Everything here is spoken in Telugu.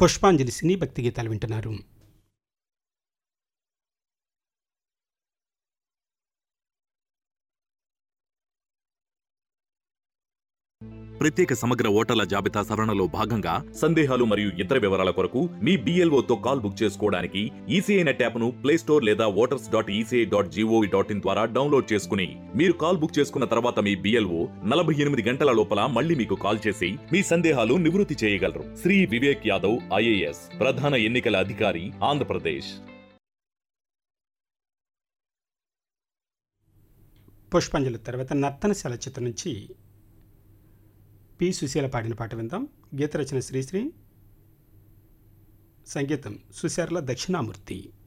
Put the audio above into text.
పుష్పాంజలి సినీ భక్తి గీతాలు వింటున్నారు ప్రత్యేక సమగ్ర ఓటర్ల జాబితా సవరణలో భాగంగా సందేహాలు మరియు ఇతర వివరాల కొరకు మీ బీఎల్ఓతో కాల్ బుక్ చేసుకోవడానికి ఈసీఐ నెట్ యాప్ను ప్లే స్టోర్ లేదా voters dot ECI dot gov dot in ద్వారా డౌన్లోడ్ చేసుకుని మీరు కాల్ బుక్ చేసుకున్న తర్వాత మీ బీఎల్ఓ నలభై ఎనిమిది గంటల లోపల మళ్ళీ మీకు కాల్ చేసి మీ సందేహాలు నివృత్తి చేయగలరు శ్రీ వివేక్ యాదవ్ ఐఏఎస్ ప్రధాన ఎన్నికల అధికారి ఆంధ్రప్రదేశ్ పుష్పాంజలి తర్వాత నర్తనశాల చిత్రం నుంచి పి సుశీల పాడిన పాట విందాం గీత రచన శ్రీశ్రీ సంగీతం సుశార్ల దక్షిణామూర్తి